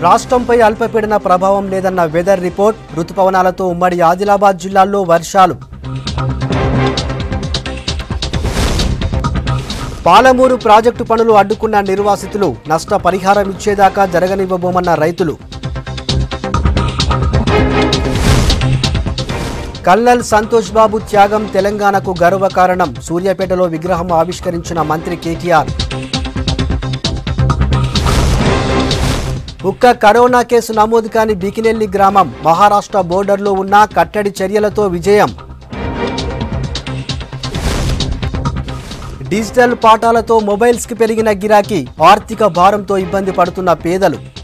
రాష్ట్రంపై అల్పపీడన ప్రభావం లేదన్న వెదర్ రిపోర్ట్ రుతుపవనాలతో ఉమ్మడి ఆదిలాబాద్ జిల్లాల్లో వర్షాలు పాలమూరు ప్రాజెక్టు పనులు అడ్డుకున్న నిర్వాసితులు నష్ట పరిహారం ఇచ్చేదాకా జరగనివ్వబోమన్న రైతులు కల్నల్ సంతోష్ బాబు త్యాగం తెలంగాణకు గర్వకారణం సూర్యాపేటలో విగ్రహం ఆవిష్కరించిన మంత్రి కేటీఆర్ ఒక్క కరోనా కేసు నమోదు కాని బికినెల్లి గ్రామం మహారాష్ట్ర బోర్డర్లో ఉన్న కట్టడి చర్యలతో విజయం డిజిటల్ పాఠాలతో మొబైల్స్కి పెరిగిన గిరాకీ ఆర్థిక భారంతో ఇబ్బంది పడుతున్న పేదలు